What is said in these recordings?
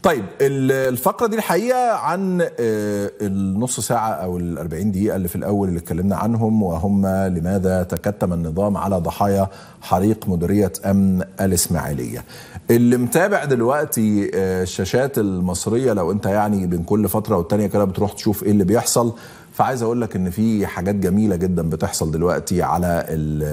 طيب الفقره دي الحقيقه عن النص ساعه او ال 40 دقيقه اللي في الاول اللي اتكلمنا عنهم وهم لماذا تكتم النظام على ضحايا حريق مديريه امن الاسماعيليه. اللي متابع دلوقتي الشاشات المصريه لو انت يعني بين كل فتره والتانيه كده بتروح تشوف ايه اللي بيحصل فعايز اقول لك ان في حاجات جميله جدا بتحصل دلوقتي على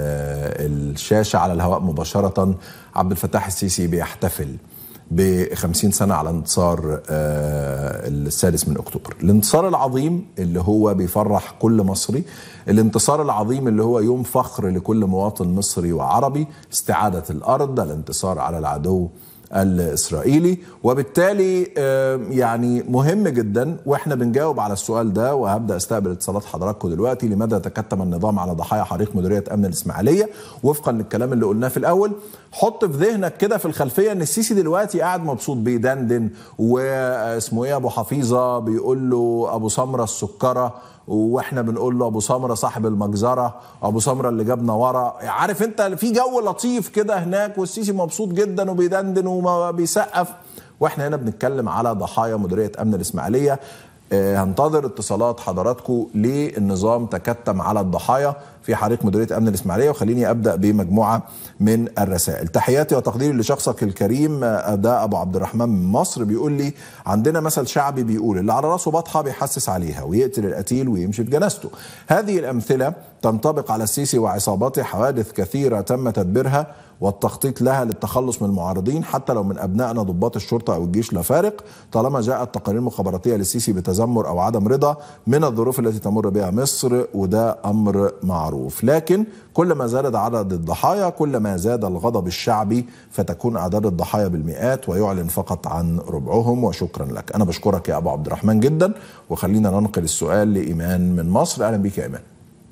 الشاشه على الهواء مباشره عبد الفتاح السيسي بيحتفل ب 50 سنه على انتصار السادس من اكتوبر الانتصار العظيم اللي هو بيفرح كل مصري الانتصار العظيم اللي هو يوم فخر لكل مواطن مصري وعربي استعاده الارض الانتصار على العدو الاسرائيلي وبالتالي يعني مهم جدا واحنا بنجاوب على السؤال ده وهبدا استقبل اتصالات حضراتكم دلوقتي لماذا تكتم النظام على ضحايا حريق مديريه امن الاسماعيليه وفقا للكلام اللي قلناه في الاول حط في ذهنك كده في الخلفيه ان السيسي دلوقتي قاعد مبسوط بيدندن واسمه ايه ابو حفيظه بيقول له ابو سمره السكره واحنا بنقول له ابو سمره صاحب المجزره ابو سمره اللي جابنا ورا عارف انت في جو لطيف كده هناك والسيسي مبسوط جدا وبيدندن وبيسقف واحنا هنا بنتكلم على ضحايا مديريه امن الاسماعيليه هنتظر اتصالات حضراتكم ليه النظام تكتم على الضحايا في حريق مديريه امن الاسماعيليه وخليني ابدا بمجموعه من الرسائل تحياتي وتقديري لشخصك الكريم ده ابو عبد الرحمن من مصر بيقول لي عندنا مثل شعبي بيقول اللي على راسه بطحه بيحسس عليها ويقتل القتيل ويمشي في جنازته هذه الامثله تنطبق على السيسي وعصاباته حوادث كثيره تم تدبيرها والتخطيط لها للتخلص من المعارضين حتى لو من ابنائنا ضباط الشرطه او الجيش لا فارق طالما جاءت تقارير مخابراتيه للسيسي بتذمر او عدم رضا من الظروف التي تمر بها مصر وده امر معروف لكن كل ما زاد عدد الضحايا كل ما زاد الغضب الشعبي فتكون اعداد الضحايا بالمئات ويعلن فقط عن ربعهم وشكرا لك انا بشكرك يا ابو عبد الرحمن جدا وخلينا ننقل السؤال لايمان من مصر اهلا بيك يا ايمان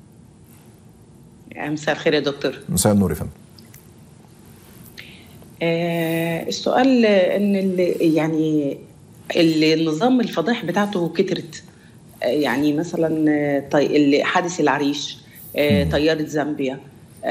مساء الخير يا دكتور مساء النور يا فندم آه السؤال ان اللي يعني النظام الفضائح بتاعته كترت آه يعني مثلا طي حادث العريش آه طياره زامبيا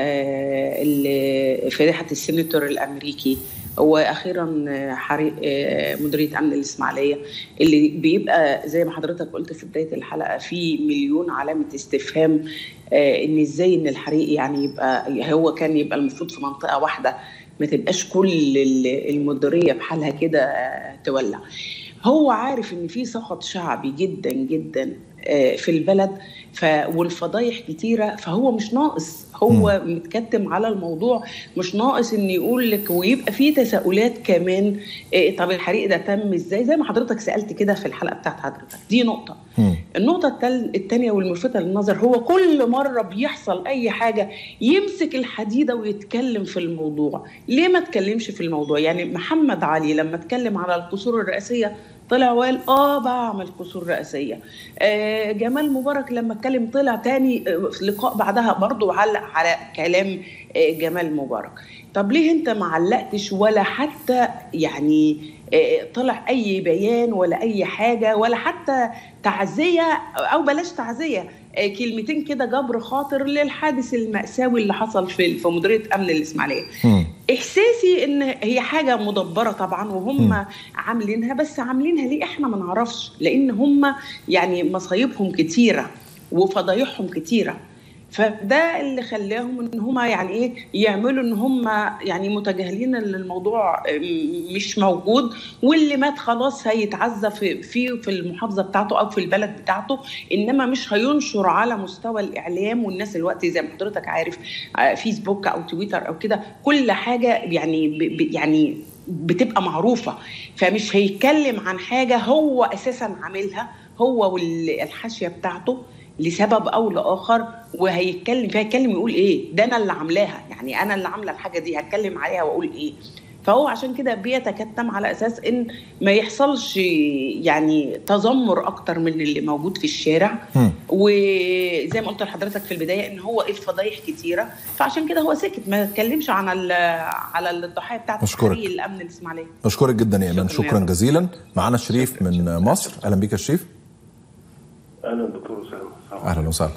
آه فضيحه السيناتور الامريكي واخيرا حريق مديريه امن الاسماعيليه اللي بيبقى زي ما حضرتك قلت في بدايه الحلقه في مليون علامه استفهام ان ازاي ان الحريق يعني يبقى هو كان يبقى المفروض في منطقه واحده ما تبقاش كل المديريه بحالها كده تولع هو عارف ان في سخط شعبي جدا جدا في البلد ف والفضايح كتيره فهو مش ناقص هو م. متكتم على الموضوع مش ناقص ان يقول لك ويبقى في تساؤلات كمان إيه طب الحريق ده تم ازاي زي ما حضرتك سالت كده في الحلقه بتاعت حضرتك دي نقطه م. النقطه الثانيه والملفته للنظر هو كل مره بيحصل اي حاجه يمسك الحديده ويتكلم في الموضوع ليه ما اتكلمش في الموضوع يعني محمد علي لما اتكلم على القصور الرئاسيه طلع وقال اه بعمل قصور رئاسيه آه جمال مبارك لما اتكلم طلع تاني في لقاء بعدها برضه علق على كلام آه جمال مبارك طب ليه انت ما علقتش ولا حتى يعني آه طلع اي بيان ولا اي حاجه ولا حتى تعزيه او بلاش تعزيه كلمتين كده جبر خاطر للحادث المأساوي اللي حصل في في مديريه امن الاسماعيليه. احساسي ان هي حاجه مدبره طبعا وهم م. عاملينها بس عاملينها ليه احنا ما نعرفش لان هم يعني مصايبهم كتيره وفضايحهم كتيره فده اللي خلاهم ان هم يعني ايه يعملوا ان هم يعني متجاهلين ان الموضوع مش موجود واللي مات خلاص هيتعزى في في في المحافظه بتاعته او في البلد بتاعته انما مش هينشر على مستوى الاعلام والناس الوقت زي ما حضرتك عارف فيسبوك او تويتر او كده كل حاجه يعني ب يعني بتبقى معروفه فمش هيتكلم عن حاجه هو اساسا عاملها هو والحاشيه بتاعته لسبب او لاخر وهيتكلم فيها يتكلم يقول ايه ده انا اللي عاملاها يعني انا اللي عامله الحاجه دي هتكلم عليها واقول ايه فهو عشان كده بيتكتم على اساس ان ما يحصلش يعني تذمر اكتر من اللي موجود في الشارع وزي ما قلت لحضرتك في البدايه ان هو الفضايح كتيره فعشان كده هو سكت ما اتكلمش عن على الضحايا بتاعت فريق الامن الاسماعيليه بشكرك جدا يا ايمان شكرا, شكرا جزيلا معانا شريف من مصر اهلا بيك يا شريف اهلا دكتور اسامه اهلا وسهلا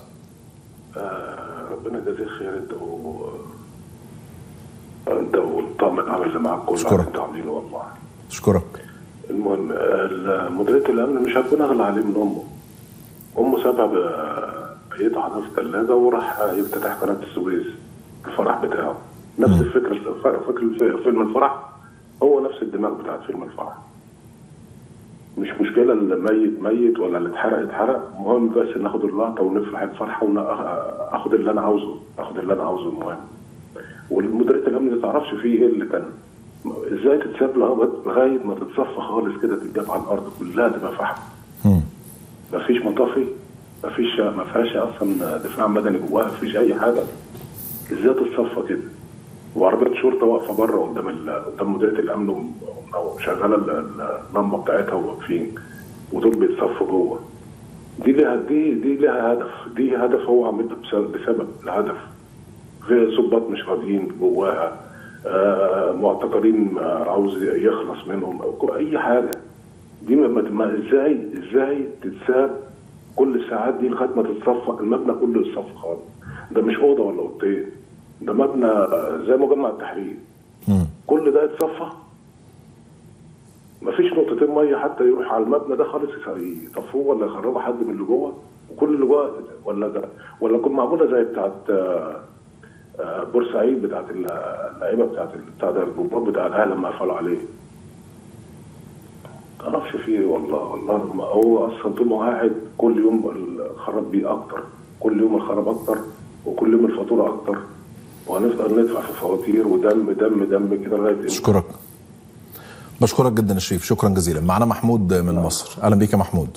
آه ربنا يجازيك خير انت و انت والطاقم العمل اللي معاك كله اشكرك انتوا عاملينه والله اشكرك المهم ال- مديريه الامن مش هتكون اغلى عليه من امه امه سابها ب- بيطعن في الثلاجه وراح يفتتح قناه السويس الفرح بتاعه نفس الفكره فكره فيلم الفرح هو نفس الدماغ بتاعت فيلم الفرح مش مشكله اللي ميت ميت ولا اللي اتحرق اتحرق المهم بس ناخد اللقطه ونفرح الفرحه وناخد اللي انا عاوزه اخد اللي انا عاوزه المهم والمديريه الامن ما تعرفش فيه ايه اللي كان ازاي تتساب لغايه لغاية ما تتصفى خالص كده تتجاب على الارض كلها تبقى فحم مم. مفيش مطافي مفيش ما فيهاش اصلا دفاع مدني جواها مفيش اي حاجه ازاي تتصفى كده وعربيه شرطه واقفه بره قدام ال- قدام مديريه الامن وم- وشغاله ال- ال- اللمبه بتاعتها وواقفين ودول بيتصفوا جوه دي لها دي دي لها هدف دي هدف هو عاملها بسبب, بسبب الهدف في ضباط مش راضيين جواها آه معتقلين آه، عاوز يخلص منهم أو اي حاجه دي ما ما- ما ازاي ازاي تتساب كل الساعات دي لغايه ما تتصفى المبنى كله يتصفى خالص ده مش اوضه ولا اوضتين ده مبنى آه، زي مجمع التحرير مم. كل ده يتصفى مفيش نقطتين ميه حتى يروح على المبنى ده خالص يطفوه ولا يخرجوا حد من اللي جوه وكل اللي جوه ولا ده ولا تكون معموله زي بتاعت آه، آه، بورسعيد بتاعت اللعيبه بتاعت بتاع ده الجمهور بتاع الاهلي لما قفلوا عليه معرفش فيه إيه والله والله ما هو اصلا طول ما هو قاعد كل يوم الخراب بيه اكتر كل يوم الخراب اكتر وكل يوم الفاتوره اكتر وهنفضل ندفع في فواتير ودم دم دم كده لغايه إمتى؟ اشكرك بشكرك جدا يا شريف شكرا جزيلا معنا محمود من مصر اهلا بيك يا محمود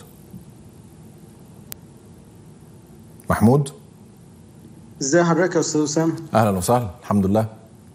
محمود ازي حضرتك يا استاذ اسامه اهلا وسهلا الحمد لله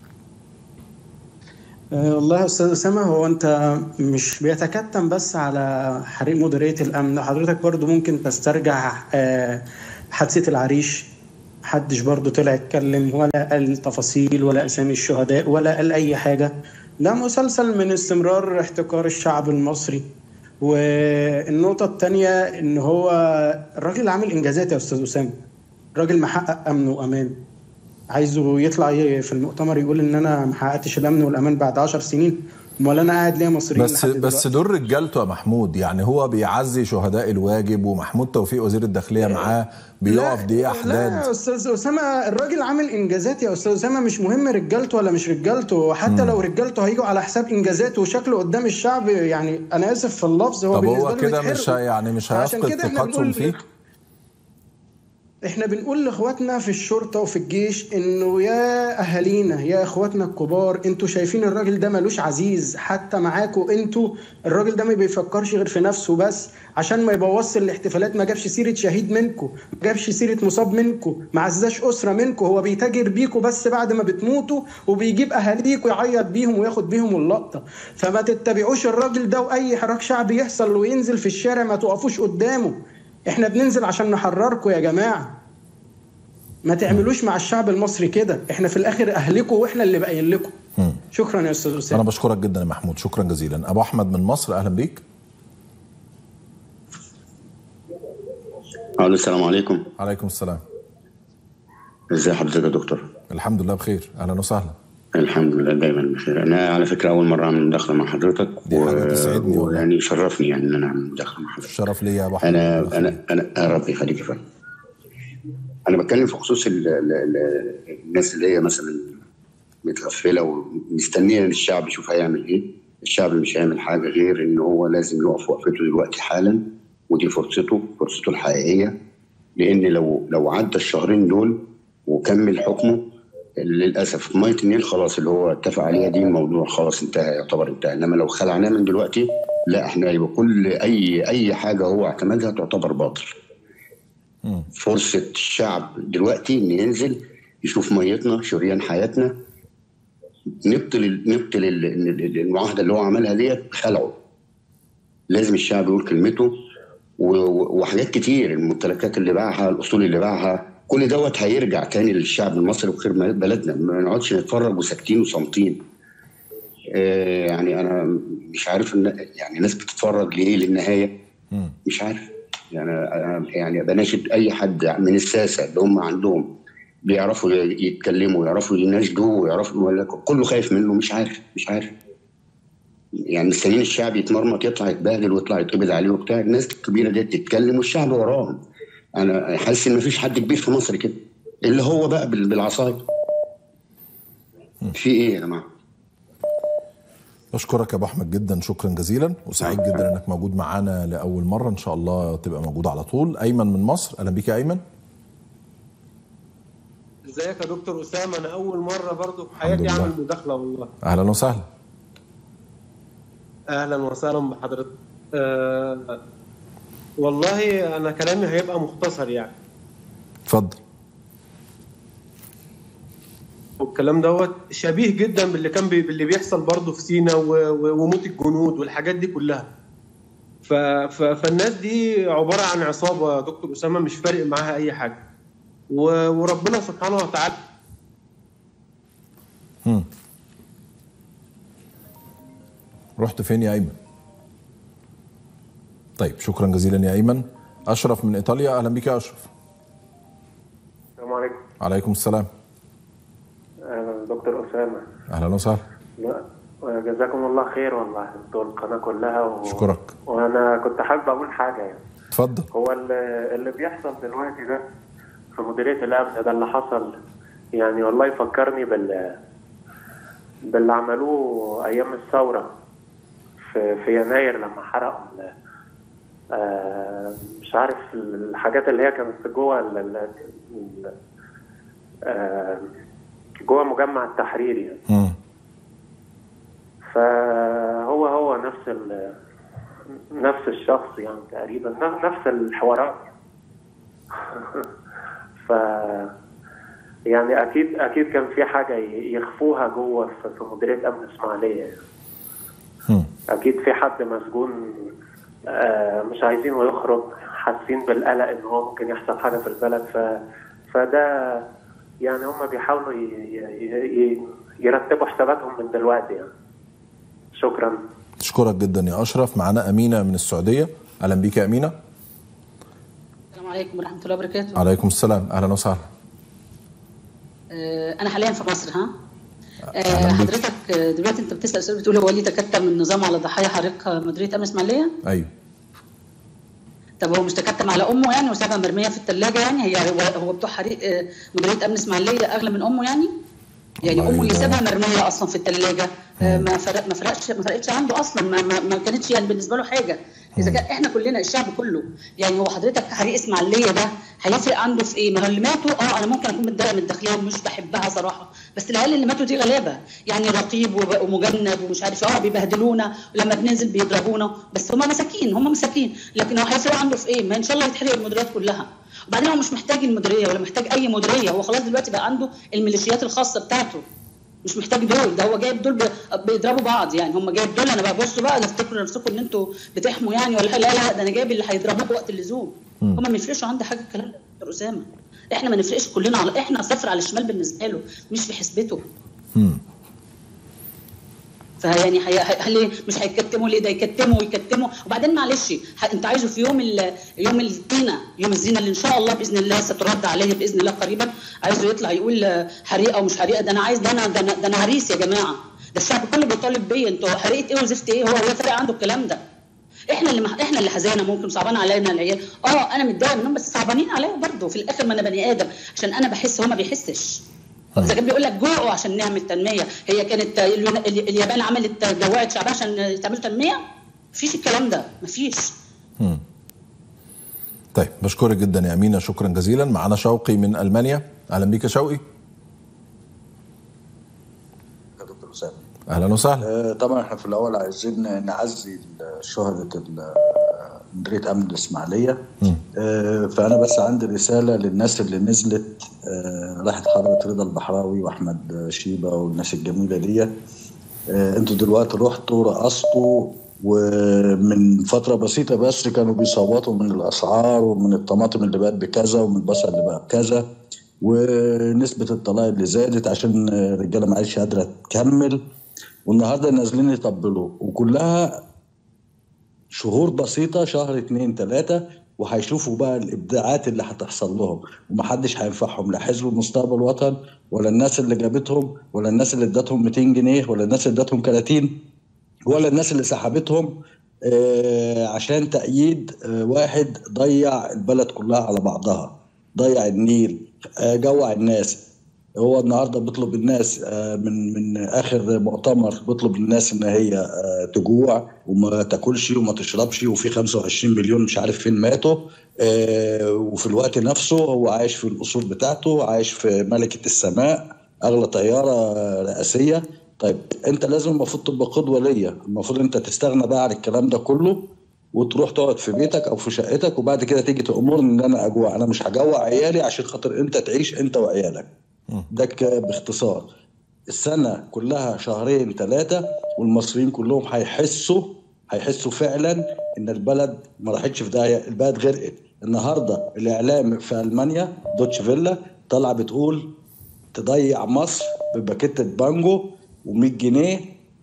أه والله يا استاذ اسامه هو انت مش بيتكتم بس على حريق مديريه الامن حضرتك برضو ممكن تسترجع أه حادثه العريش محدش برضو طلع يتكلم ولا قال تفاصيل ولا اسامي الشهداء ولا قال اي حاجه ده مسلسل من استمرار احتكار الشعب المصري والنقطه الثانيه ان هو الراجل عامل انجازات يا استاذ اسامه راجل محقق امن وامان عايزه يطلع ي- في المؤتمر يقول ان انا ما حققتش الامن والامان بعد 10 سنين امال انا قاعد ليه مصريين بس لحد بس دلوقتي؟ دول رجالته يا محمود يعني هو بيعزي شهداء الواجب ومحمود توفيق وزير الداخليه معاه بيقف لا- دقيقه لا يا حداد استاذ اسامه الراجل عامل انجازات يا استاذ اسامه مش مهم رجالته ولا مش رجالته حتى لو رجالته هيجوا على حساب انجازاته وشكله قدام الشعب يعني انا اسف في اللفظ هو طب بالنسبه هو له كده يتحرق. مش هي- يعني مش عشان هيفقد كده احنا ثقتهم بنقول فيه احنا بنقول لاخواتنا في الشرطه وفي الجيش انه يا اهالينا يا اخواتنا الكبار انتوا شايفين الراجل ده ملوش عزيز حتى معاكوا انتوا الراجل ده ما بيفكرش غير في نفسه بس عشان ما يبوظش الاحتفالات ما جابش سيره شهيد منكم ما جابش سيره مصاب منكم ما عزاش اسره منكم هو بيتاجر بيكوا بس بعد ما بتموتوا وبيجيب اهاليكوا يعيط بيهم وياخد بيهم اللقطه فما تتبعوش الراجل ده واي حراك شعبي يحصل وينزل في الشارع ما توقفوش قدامه احنا بننزل عشان نحرركم يا جماعه ما تعملوش مع الشعب المصري كده احنا في الاخر اهلكم واحنا اللي باقيين لكم مم. شكرا يا استاذ انا اسامه بشكرك جدا يا محمود شكرا جزيلا ابو احمد من مصر اهلا بيك الو السلام عليكم عليكم السلام ازي حضرتك يا دكتور الحمد لله بخير اهلا وسهلا الحمد لله دايما بخير انا على فكره اول مره اعمل مداخله مع حضرتك دي حاجة تسعدني والله. ويعني يشرفني يعني ان انا اعمل مداخله مع حضرتك الشرف ليا يا ابو احمد انا الله انا يخليك. انا يا رب يخليك يا فندم انا بتكلم في خصوص ال ال ال الناس اللي هي مثلا متغفله ومستنيه ان الشعب يشوف هيعمل ايه الشعب مش هيعمل حاجه غير ان هو لازم يقف وقفته دلوقتي حالا ودي فرصته فرصته الحقيقيه لان لو لو عدى الشهرين دول وكمل حكمه للاسف ميه النيل خلاص اللي هو اتفق عليها دي الموضوع خلاص انتهى يعتبر انتهى انما لو خلعناه من دلوقتي لا احنا يبقى كل اي اي حاجه هو اعتمدها تعتبر باطل مم. فرصه الشعب دلوقتي ان ينزل يشوف ميتنا شريان حياتنا نبطل نبطل ال- ال- المعاهده اللي هو عملها ديت خلعه لازم الشعب يقول كلمته و- و- وحاجات كتير الممتلكات اللي باعها الاصول اللي باعها كل دوت هيرجع تاني للشعب المصري وخير بلدنا ما نقعدش نتفرج وساكتين وصامتين آه، يعني انا مش عارف ان يعني الناس بتتفرج ليه للنهايه مم. مش عارف يعني أنا- يعني بناشد اي حد من الساسه اللي هم عندهم بيعرفوا يتكلموا ويعرفوا يناشدوا ويعرفوا ولا كله خايف منه مش عارف مش عارف يعني مستنيين الشعب يتمرمط يطلع يتبهدل ويطلع يتقبض عليه وبتاع الناس الكبيره دي تتكلم والشعب وراهم انا حاسس ان مفيش حد كبير في مصر كده اللي هو بقى بال- بالعصايه في ايه يا جماعه؟ بشكرك يا ابو احمد جدا شكرا جزيلا وسعيد جدا انك موجود معانا لاول مره ان شاء الله تبقى موجود على طول ايمن من مصر اهلا بيك يا ايمن ازيك يا دكتور اسامه انا اول مره برضو في الحمد حياتي لله. اعمل مداخله والله اهلا وسهلا اهلا وسهلا بحضرتك أه والله انا كلامي هيبقى مختصر يعني اتفضل والكلام دوت شبيه جدا باللي كان بي... باللي بيحصل برضه في سينا و... و... وموت الجنود والحاجات دي كلها ف... ف... فالناس دي عباره عن عصابه يا دكتور اسامه مش فارق معاها اي حاجه و... وربنا سبحانه وتعالى مم. رحت فين يا ايمن طيب شكرا جزيلا يا ايمن اشرف من ايطاليا اهلا بيك يا اشرف السلام عليكم عليكم السلام اهلا دكتور اسامه اهلا وسهلا لا جزاكم الله خير والله انتوا القناه كلها و... اشكرك وانا كنت حابب اقول حاجه يعني اتفضل هو اللي, اللي بيحصل دلوقتي ده في مديريه الامن ده اللي حصل يعني والله يفكرني بال باللي عملوه ايام الثوره في في يناير لما حرقوا ال- آه، مش عارف الحاجات اللي هي كانت جوه ال- ال- ال- آه، جوه مجمع التحرير يعني مم. فهو هو نفس ال نفس الشخص يعني تقريبا ن- نفس الحوارات ف يعني اكيد اكيد كان في حاجه ي- يخفوها جوه في في مديريه امن اسماعيليه يعني. مم. اكيد في حد مسجون آه، مش عايزينه يخرج حاسين بالقلق ان هو ممكن يحصل حاجه في البلد ف فده يعني هم بيحاولوا ي... ي... ي... يرتبوا حساباتهم من دلوقتي يعني شكرا اشكرك جدا يا اشرف معانا امينه من السعوديه اهلا بيك يا امينه السلام عليكم ورحمة الله وبركاته عليكم السلام اهلا وسهلا آه، أنا حاليا في مصر ها آه، أهلاً بيك. حضرتك آه، دلوقتي أنت بتسأل سؤال بتقول هو ليه تكتم النظام على ضحايا حريق مديرية أمن إسماعيلية؟ ايوه طب هو مش تكتم على أمه يعني وسابها مرمية في الثلاجة يعني هي هو هو بتوع حريق آه، مديرية أمن إسماعيلية أغلى من أمه يعني؟ يعني والله أمه اللي ده- سابها مرمية أصلا في الثلاجة ما فرق ما فرقش ما فرقتش عنده أصلا ما, ما, ما كانتش يعني بالنسبة له حاجة إذا كان إحنا كلنا الشعب كله يعني هو حضرتك حريق إسماعيلية ده هيفرق عنده في إيه؟ ما هو اللي ماتوا أه أنا ممكن أكون متضايقة من الداخلية ومش بحبها صراحة بس العيال اللي ماتوا دي غلابة يعني رقيب وب- ومجند ومش عارف اه بيبهدلونا ولما بننزل بيضربونا بس هم مساكين هم مساكين لكن هو هيفرق عنده في ايه؟ ما ان شاء الله يتحرق المديريات كلها وبعدين هو مش محتاج المديريه ولا محتاج اي مديريه هو خلاص دلوقتي بقى عنده الميليشيات الخاصه بتاعته مش محتاج دول ده هو جايب دول بي- بيضربوا بعض يعني هم جايب دول انا بقى بصوا بقى تفتكروا نفسكم ان انتوا بتحموا يعني ولا حاجة. لا لا ده انا جايب اللي هيضربوكوا وقت اللزوم هم ما يفرقش عندي حاجه الكلام ده يا دكتور اسامه احنا ما نفرقش كلنا على احنا صفر على الشمال بالنسبه له مش في حسبته مم. فيعني هي- هي- هل مش هيكتموا ليه ده يكتموا ويكتموا وبعدين معلش ه- انت عايزه في يوم ال- يوم الزينه يوم الزينه اللي ان شاء الله باذن الله سترد عليه باذن الله قريبا عايزه يطلع يقول آه، حريقه ومش حريقه ده انا عايز ده انا ده انا, ده أنا هريس يا جماعه ده الشعب كله بيطالب بيا انتوا حريقه ايه وزفت ايه هو هو فرق عنده الكلام ده احنا اللي مح... احنا اللي حزانه ممكن صعبان علينا العيال اه انا متضايقه منهم بس صعبانين عليا برضه في الاخر ما انا بني ادم عشان انا بحس هو ما بيحسش اذا كان بيقول لك جوعوا عشان نعمل تنميه هي كانت اليون- ال- اليابان عملت جوعت شعبها عشان تعمل تنميه مفيش الكلام ده مفيش طيب بشكرك جدا يا امينه شكرا جزيلا معانا شوقي من المانيا اهلا بيك يا شوقي يا دكتور اسامه اهلا وسهلا آه، طبعا احنا في الاول عايزين نعزي شهداء ال- مديريه امن الاسماعيليه آه، فانا بس عندي رساله للناس اللي نزلت آه، راحت حضره رضا البحراوي واحمد شيبه والناس الجميله دي آه، انتوا دلوقتي رحتوا رقصتوا ومن فتره بسيطه بس كانوا بيصوتوا من الاسعار ومن الطماطم اللي بقت بكذا ومن البصل اللي بقى بكذا ونسبه الطلاق اللي زادت عشان الرجاله ما عادش قادره تكمل والنهارده نازلين يطبلوا وكلها شهور بسيطة شهر اتنين تلاتة وهيشوفوا بقى الإبداعات اللي هتحصل لهم ومحدش هينفعهم لا حزب مستقبل وطن ولا الناس اللي جابتهم ولا الناس اللي ادتهم 200 جنيه ولا الناس اللي ادتهم كراتين ولا الناس اللي سحبتهم آه، عشان تأييد آه، واحد ضيع البلد كلها على بعضها ضيع النيل آه، جوع الناس هو النهارده بيطلب الناس آه، من من اخر مؤتمر بيطلب الناس ان هي آه، تجوع وما تاكلش وما تشربش وفي 25 مليون مش عارف فين ماتوا آه، وفي الوقت نفسه هو عايش في القصور بتاعته عايش في ملكة السماء اغلى طيارة رئاسية طيب انت لازم المفروض تبقى قدوة ليا المفروض انت تستغنى بقى عن الكلام ده كله وتروح تقعد في بيتك او في شقتك وبعد كده تيجي تامرني ان انا اجوع انا مش هجوع عيالي عشان خاطر انت تعيش انت وعيالك ده ك- باختصار السنه كلها شهرين ثلاثه والمصريين كلهم هيحسوا هيحسوا فعلا ان البلد ما راحتش في داهيه البلد غرقت النهارده الاعلام في المانيا دوتش فيلا طالعه بتقول تضيع مصر بباكيتة بانجو و100 جنيه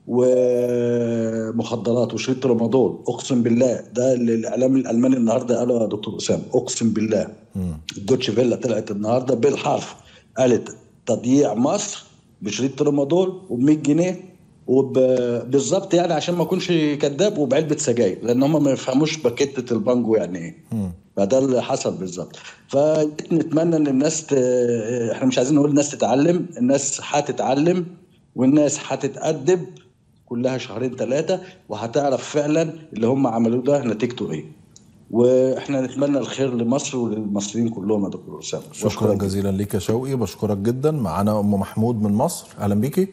ومخدرات وشريط رمضان اقسم بالله ده اللي الاعلام الالماني النهارده قاله يا دكتور اسامه اقسم بالله الدوتش فيلا طلعت النهارده بالحرف قالت تضييع مصر بشريط رمضان وب100 جنيه وبالظبط يعني عشان ما اكونش كذاب وبعلبه سجاير لان هم ما يفهموش باكيتة البانجو يعني ايه فده اللي حصل بالظبط فنتمنى ان الناس ت... احنا مش عايزين نقول الناس تتعلم الناس هتتعلم والناس هتتأدب كلها شهرين ثلاثة وهتعرف فعلا اللي هم عملوه ده نتيجته ايه واحنا نتمنى الخير لمصر وللمصريين كلهم يا دكتور اسامه شكرا جزيلا ليك يا شوقي بشكرك جدا معانا ام محمود من مصر اهلا بيكي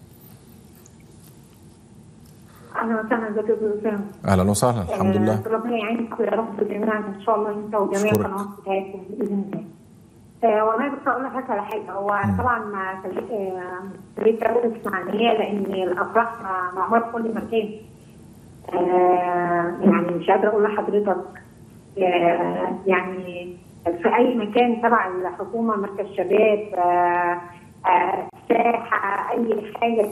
اهلا وسهلا دكتور اسامه اهلا وسهلا الحمد آه، لله ربنا يعينكم يا رب جميعا ان شاء الله انت وجميع أشكرك. القنوات بتاعتكم باذن الله. آه وانا بس اقول لحضرتك على حاجه هو طبعا مع فريق آه، فريق دولة الاسماعيليه لان الافراح معموله في كل مكان. آه يعني مش قادره اقول لحضرتك آه يعني في اي مكان تبع الحكومه مركز شباب آه آه ساحه اي حاجه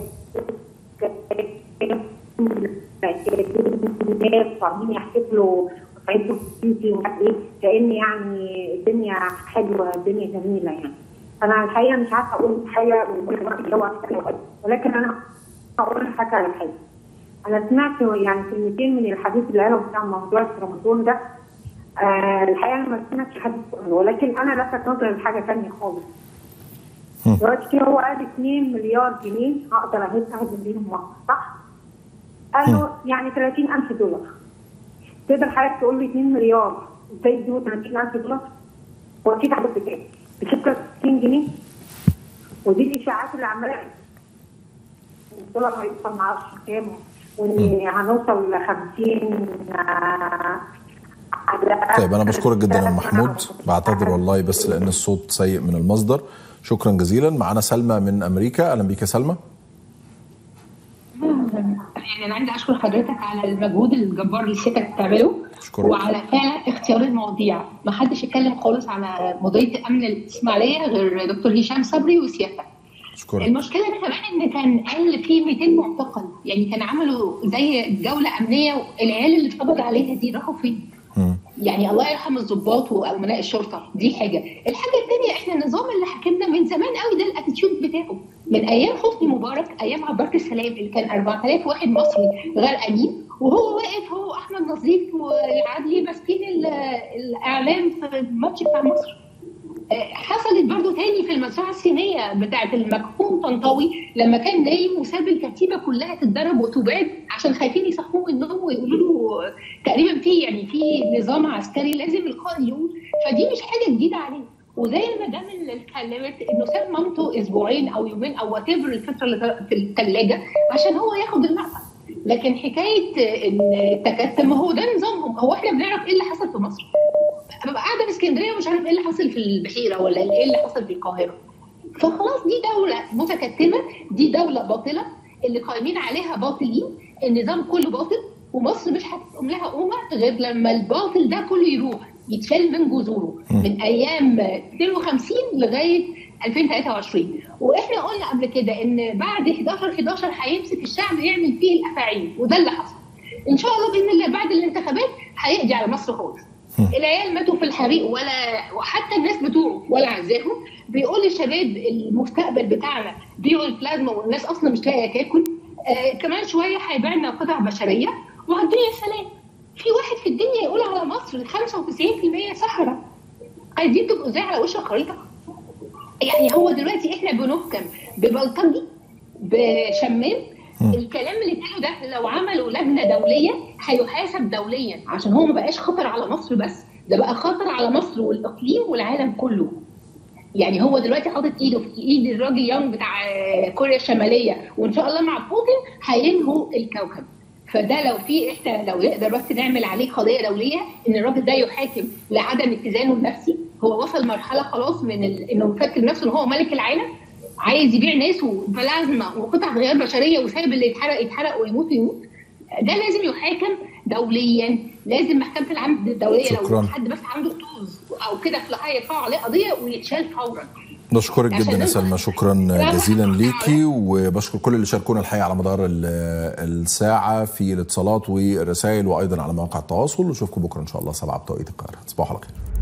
الناس فاهمين يحتفلوا ويعيدوا السيسي ومش عارف ايه كان يعني الدنيا حلوه الدنيا جميله يعني انا الحقيقه مش عارفه اقول حاجه اللي هو ولكن انا هقول لحضرتك على حاجه انا سمعت يعني كلمتين من الحديث اللي قاله بتاع موضوع رمضان ده آه الحقيقه انا ما سمعتش حديث كله ولكن انا لفت نظري لحاجه ثانيه خالص دلوقتي هو قال 2 مليار جنيه هقدر اهد اهدم بيهم مصر صح؟ قال له يعني 30000 دولار تقدر حضرتك تقول لي 2 مليار ازاي يدوا 30000 دولار؟ هو اكيد عدد بكام؟ ب 66 جنيه ودي الاشاعات اللي عماله الدولار هيوصل ما اعرفش كام وان هنوصل ل 50 آه، على- طيب انا بشكرك جدا يا أم محمود بعتذر والله بس لان الصوت سيء من المصدر شكرا جزيلا معانا سلمى من امريكا اهلا بيك يا سلمى يعني انا عايزه اشكر حضرتك على المجهود الجبار اللي سيادتك بتعمله أشكرك. وعلى فعلا اختيار المواضيع ما حدش اتكلم خالص على مديريه امن الاسماعيليه غير دكتور هشام صبري وسيادتك اشكرك المشكله كمان ان كان قال في 200 معتقل يعني كان عملوا زي جوله امنيه والعيال اللي اتقبض عليها دي راحوا فين؟ يعني الله يرحم الضباط وامناء الشرطه دي حاجه الحاجه الثانيه احنا النظام اللي حاكمنا من زمان قوي ده الاتيتيود بتاعه من ايام حسني مبارك ايام عبارة السلام اللي كان 4000 واحد مصري غرقانين وهو واقف هو احمد نظيف وعدلي ماسكين ال- الاعلام في الماتش بتاع مصر آه، حصلت برضو تاني في المزرعه الصينيه بتاعه المكحوم طنطاوي لما كان نايم وساب الكتيبه كلها تتضرب وتباد عشان خايفين يصحوه من النوم ويقولوا له تقريبا في يعني في نظام عسكري لازم القائد يقول فدي مش حاجه جديده عليه وزي المدام اللي اتكلمت انه ساب مامته اسبوعين او يومين او وات الفتره اللي في الثلاجه عشان هو ياخد اللقطه لكن حكايه ان التكتم هو ده نظامهم هو احنا بنعرف ايه اللي حصل في مصر ببقى قاعده في اسكندريه ومش عارف ايه اللي حصل في البحيره ولا ايه اللي حصل في القاهره فخلاص دي دوله متكتمه دي دوله باطله اللي قايمين عليها باطلين النظام كله باطل ومصر مش هتقوم لها قومه غير لما الباطل ده كله يروح يتشال من جذوره من ايام 52 لغايه 2023 واحنا قلنا قبل كده ان بعد 11 11 هيمسك الشعب يعمل فيه الافاعيل وده اللي حصل ان شاء الله باذن الله بعد الانتخابات هيقضي على مصر خالص العيال ماتوا في الحريق ولا وحتى الناس بتوعه ولا عزاهم بيقول للشباب المستقبل بتاعنا بيعوا البلازما والناس اصلا مش لاقيه تاكل آه كمان شويه هيبيع لنا قطع بشريه والدنيا سلام في واحد في الدنيا يقول على مصر 95% صحراء عايزين تبقوا زي على وش الخريطه يعني هو دلوقتي احنا بنحكم ببلطجي بشمام الكلام اللي اتقاله ده لو عملوا لجنه دوليه هيحاسب دوليا عشان هو ما بقاش خطر على مصر بس ده بقى خطر على مصر والاقليم والعالم كله يعني هو دلوقتي حاطط ايده في ايد الراجل يونغ بتاع كوريا الشماليه وان شاء الله مع بوتين هينهوا الكوكب فده لو في احنا لو نقدر بس نعمل عليه قضيه دوليه ان الراجل ده يحاكم لعدم اتزانه النفسي هو وصل مرحله خلاص من ال... انه فاكر نفسه ان هو ملك العالم عايز يبيع ناس وبلازما وقطع غيار بشريه وسايب اللي يتحرق يتحرق ويموت يموت ده لازم يحاكم دوليا لازم محكمه العدل الدوليه شكراً. لو حد بس عنده طوز او كده في الحقيقه يرفعوا عليه قضيه ويتشال فورا نشكرك عشان جدا يا نقدر- سلمى شكرا لا، جزيلا لا، ليكي وبشكر كل اللي شاركونا الحقيقه على مدار ال- الساعه في الاتصالات والرسائل وايضا على مواقع التواصل واشوفكم بكره ان شاء الله 7 بتوقيت القاهره تصبحوا على خير